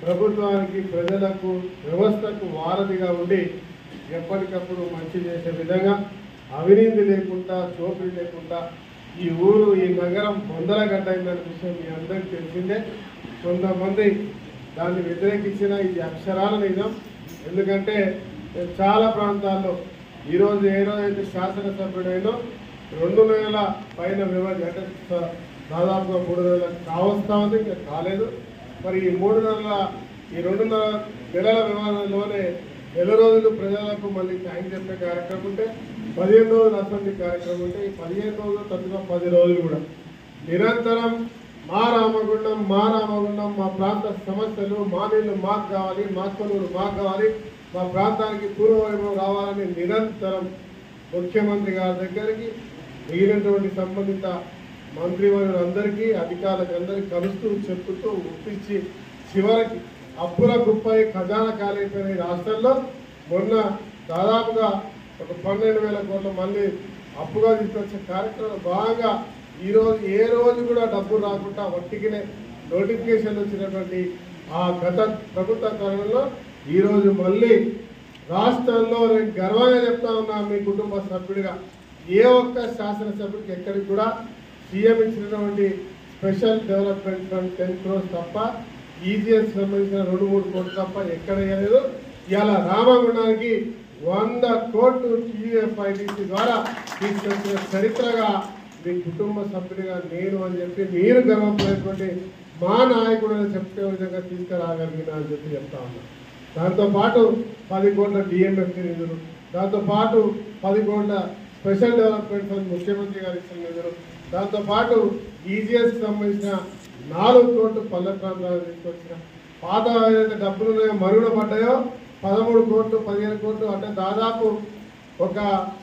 ప్రభుత్వానికి ప్రజలకు వ్యవస్థకు వారధిగా ఉండి ఎప్పటికప్పుడు మంచి చేసే విధంగా అవినీతి లేకుండా చోపిడి లేకుండా ఈ ఊరు ఈ నగరం బొందలగడ్డ అయిందనే విషయం మీ అందరికీ తెలిసిందే కొంతమంది దాన్ని వ్యతిరేకించిన ఇది అక్షరాల నిజం ఎందుకంటే నేను చాలా ప్రాంతాల్లో ఈరోజు ఏ రోజైతే శాసనసభ్యుడైనో రెండు నెలల పైన వ్యవధి అంటే స- దాదాపుగా మూడు నెలల కావస్తా ఉంది ఇంకా కాలేదు మరి ఈ మూడు నెలల ఈ రెండున్నర నెలల వ్యవధిలోనే నెల రోజులు ప్రజలకు మళ్ళీ థ్యాంక్ చెప్పే కార్యక్రమం ఉంటే పదిహేను రోజులు అసెంబ్లీ కార్యక్రమం ఉంటే ఈ పదిహేను రోజులు తక్కువ పది రోజులు కూడా నిరంతరం మా రామగుండం మా రామగుండం మా ప్రాంత సమస్యలు మా నీళ్లు మాకు కావాలి మా కొనుగోలు మాకు కావాలి మా ప్రాంతానికి పూర్వవైభవం రావాలని నిరంతరం ముఖ్యమంత్రి గారి దగ్గరికి మిగిలినటువంటి సంబంధిత మంత్రివర్యులందరికీ అధికారులకు అందరికీ కలుస్తూ చెప్పుతూ ఒప్పించి చివరికి అప్పుల గుప్పై ఖజానా కాలైపోయిన ఈ రాష్ట్రంలో మొన్న దాదాపుగా ఒక పన్నెండు వేల కోట్ల మళ్ళీ అప్పుగా తీసుకొచ్చే కార్యక్రమం భాగంగా ఈ రోజు ఏ రోజు కూడా డబ్బులు రాకుండా వట్టికినే నోటిఫికేషన్ వచ్చినటువంటి ఆ గత ప్రభుత్వ కాలంలో ఈ రోజు మళ్ళీ రాష్ట్రంలో నేను గర్వంగా చెప్తా ఉన్నా మీ కుటుంబ సభ్యుడిగా ఏ ఒక్క శాసనసభ్యుడికి ఎక్కడికి కూడా సీఎం ఇచ్చినటువంటి special development fund ten crores తప్ప ఈజీఎస్ సంబంధించిన రెండు మూడు కోట్లు తప్ప ఎక్కడ ఇవ్వలేదు ఇవాళ రామగుండానికి వంద కోట్లు టీఎఫ్ఐడిసి ద్వారా తీసుకొచ్చిన చరిత్రగా మీ కుటుంబ సభ్యుడిగా నేను అని చెప్పి మీరు గర్వపడేటువంటి మా నాయకుడు అని చెప్పే విధంగా తీసుకురాగలిగిన అని చెప్పి చెప్తా ఉన్నా దాంతోపాటు పది కోట్ల డిఎంఎఫ్ నిధులు దాంతోపాటు పది కోట్ల స్పెషల్ డెవలప్మెంట్ ఫండ్ ముఖ్యమంత్రి గారు ఇచ్చిన నిధులు దాంతోపాటు ఈజీఎస్ సంబంధించిన నాలుగు కోట్లు పల్లె ప్రాంతాలకు తీసుకొచ్చిన పాత ఏదైతే డబ్బులు ఉన్నాయో మరుగున పడ్డాయో పదమూడు కోట్లు పదిహేను కోట్లు అంటే దాదాపు ఒక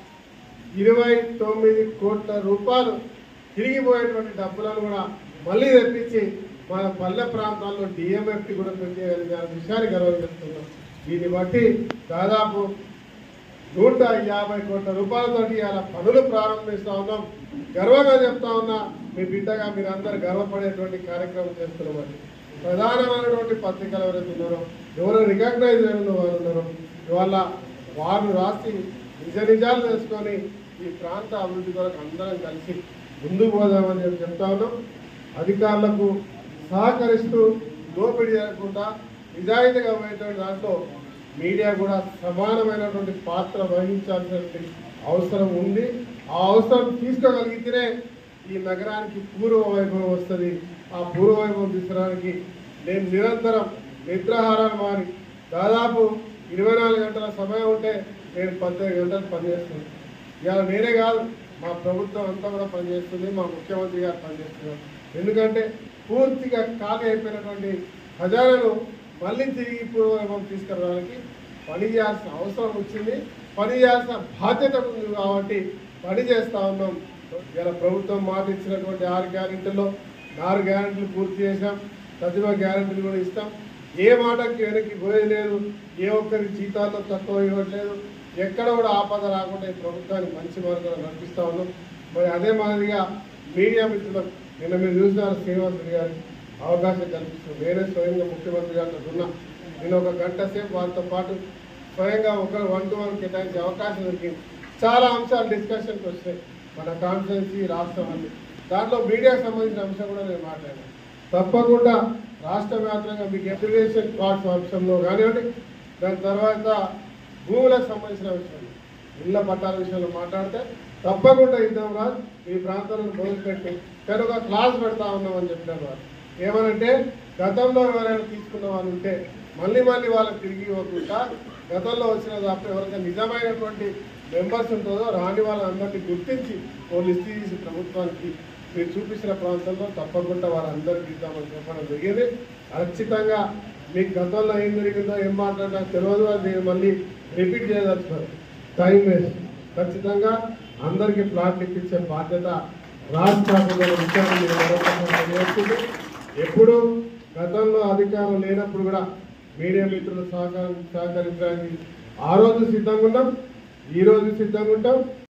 ఇరవై తొమ్మిది కోట్ల రూపాయలు తిరిగిపోయేటువంటి డబ్బులను కూడా మళ్ళీ తెప్పించి మన పల్లె ప్రాంతాల్లో డిఎంఎఫ్టీ కూడా పెంచేయగలిగిన విషయాన్ని గర్వం చెప్తున్నాం దీన్ని బట్టి దాదాపు నూట యాభై కోట్ల రూపాయలతోటి ఇలా పనులు ప్రారంభిస్తా ఉన్నాం గర్వంగా చెప్తా ఉన్నా మీ బిడ్డగా మీరందరూ గర్వపడేటువంటి కార్యక్రమం చేస్తున్నామని ప్రధానమైనటువంటి పత్రికలు ఎవరైతే ఉన్నారో ఎవరు రికగ్నైజ్ అయిన వారు ఉన్నారో ఇవాళ వారు రాసి నిజ నిజాలు తెలుసుకొని ఈ ప్రాంత అభివృద్ధి కొరకు అందరం కలిసి ముందుకు పోదామని చెప్పి చెప్తా ఉన్నాం అధికారులకు సహకరిస్తూ దోపిడీ చేయకుండా నిజాయితీగా పోయేటువంటి దాంట్లో మీడియా కూడా సమానమైనటువంటి పాత్ర వహించాల్సినటువంటి అవసరం ఉంది ఆ అవసరం తీసుకోగలిగితేనే ఈ నగరానికి పూర్వ వైభవం వస్తుంది ఆ పూర్వ వైభవం తీసుకురావడానికి నేను నిరంతరం నిద్రాహారాలు మారి దాదాపు ఇరవై నాలుగు గంటల సమయం ఉంటే నేను పద్దెనిమిది గంటలు పనిచేస్తున్నాను ఇవాళ నేనే కాదు మా ప్రభుత్వం అంతా కూడా పనిచేస్తుంది మా ముఖ్యమంత్రి గారు పనిచేస్తున్నారు ఎందుకంటే పూర్తిగా ఖాళీ అయిపోయినటువంటి ఖజానాను మళ్ళీ తిరిగి పూర్వవైభవం తీసుకురావడానికి పని చేయాల్సిన అవసరం వచ్చింది పని చేయాల్సిన బాధ్యత ఉంది కాబట్టి పని చేస్తా ఉన్నాం ఇలా ప్రభుత్వం మాట ఇచ్చినటువంటి ఆరు గ్యారెంటీల్లో నాలుగు గ్యారెంటీలు పూర్తి చేశాం ప్రతిభ గ్యారెంటీలు కూడా ఇస్తాం ఏ మాటకి వెనక్కి పోయేది లేదు ఏ ఒక్కరి జీతాల్లో తక్కువ ఇవ్వట్లేదు ఎక్కడ కూడా ఆపద రాకుండా ఈ ప్రభుత్వానికి మంచి మార్గంలో నడిపిస్తా ఉన్నాం మరి అదే మాదిరిగా మీడియా మిత్రులకు నిన్న మీరు చూసినారు శ్రీనివాస్ రెడ్డి గారికి అవకాశం కల్పిస్తుంది నేనే స్వయంగా ముఖ్యమంత్రి గారితో ఉన్నా నేను ఒక గంట సేపు వారితో పాటు స్వయంగా ఒక వన్ టు వన్ కేటాయించే అవకాశం దొరికింది చాలా అంశాలు డిస్కషన్కి వచ్చినాయి మన కాన్ఫరెన్సీ రాష్ట్రం అన్ని దాంట్లో మీడియాకు సంబంధించిన అంశం కూడా నేను మాట్లాడాను తప్పకుండా రాష్ట్ర వ్యాప్తంగా మీకు అప్లికేషన్ కార్డ్స్ అంశంలో కానివ్వండి దాని తర్వాత భూములకు సంబంధించిన విషయంలో ఇళ్ల పట్టాల విషయంలో మాట్లాడితే తప్పకుండా ఇద్దాం రాదు మీ ప్రాంతాలను మొదలుపెట్టి కానీ ఒక క్లాస్ పెడతా ఉన్నామని చెప్పినారు వారు ఏమనంటే గతంలో ఎవరైనా తీసుకున్న వాళ్ళు ఉంటే మళ్ళీ మళ్ళీ వాళ్ళకి తిరిగి ఇవ్వకుండా గతంలో వచ్చిన తప్ప ఎవరైతే నిజమైనటువంటి మెంబర్స్ ఉంటుందో రాని వాళ్ళందరినీ గుర్తించి ఓ లిస్ట్ తీసి ప్రభుత్వానికి మీరు చూపించిన ప్రాంతంలో తప్పకుండా వారందరికీ ఇద్దామని చెప్పడం జరిగింది ఖచ్చితంగా మీకు గతంలో ఏం జరిగిందో ఏం మాట్లాడినా తెలియదు అది నేను మళ్ళీ రిపీట్ చేయదలుచుకోరు టైం వేస్ట్ ఖచ్చితంగా అందరికీ ప్లాట్లు ఇప్పించే బాధ్యత రాష్ట్ర ప్రభుత్వం విషయాన్ని మీరు మరొకసారి తెలియజేస్తుంది. ఎప్పుడు గతంలో అధికారం లేనప్పుడు కూడా మీడియా మిత్రులు సహకారం సహకరించడానికి ఆ రోజు సిద్ధంగా ఉన్నాం ఈ రోజు సిద్ధంగా ఉంటాం